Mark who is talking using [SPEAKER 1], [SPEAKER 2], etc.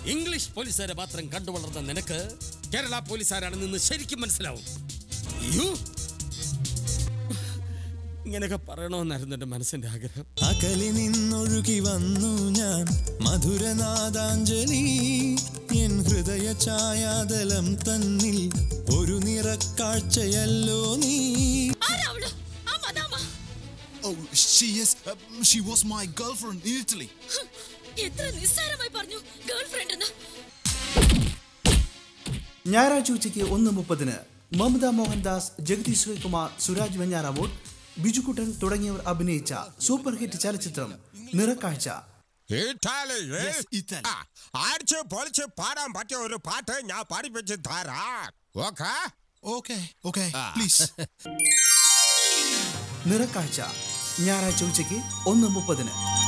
[SPEAKER 1] English പോലീസുകാരെ മാത്രം കണ്ടു വളർന്ന നിനക്ക് കേരള പോലീസുകാരാണെന്ന് ശരിക്കും മനസ്സിലാവും യ്യോ. ഇങ്ങനെയൊക്കെ പറയണമെന്നായിരുന്നു എൻ്റെ മനസ്സിന്റെ ആഗ്രഹം
[SPEAKER 2] അകലി നിന്നൊഴുകി വന്നു ഞാൻ മധുരനാദാഞ്ജലി എൻ ഹൃദയ ഛായാതലം തന്നിൽ ഒരു നിറക്കാഴ്ചയല്ലോ നീ
[SPEAKER 3] ആരാ അവള് ആ മദാമ
[SPEAKER 4] Oh, she is. Uh, she was my girlfriend in Italy.
[SPEAKER 3] ഹ്, എത്ര നിസ്സാരമായി പറഞ്ഞു ഗേൾ ഫ്രണ്ട് എന്ന്
[SPEAKER 5] ഞായറാഴ്ച ഉച്ചയ്ക്ക് ഒന്ന് മുപ്പതിന് മമത മോഹൻദാസ് ജഗദീഷ് ശ്രീകുമാർ സുരാജ് വെഞ്ഞാറമൂട് ബിജുക്കുട്ടൻ തുടങ്ങിയവർ അഭിനയിച്ച സൂപ്പർ ഹിറ്റ് ചലച്ചിത്രം നിറക്കാഴ്ച
[SPEAKER 6] ഇറ്റാലി
[SPEAKER 4] Yes, Italy.
[SPEAKER 6] ആ, അടിച്ച് പൊളിച്ച് പാടാൻ പറ്റിയ ഒരു പാട്ട് ഞാൻ പഠിപ്പിച്ച് തരാം ഓക്കെ
[SPEAKER 4] Okay, okay, please.
[SPEAKER 5] നിറക്കാഴ്ച ഞായറാഴ്ച ഉച്ചയ്ക്ക് ഒന്ന് മുപ്പതിന്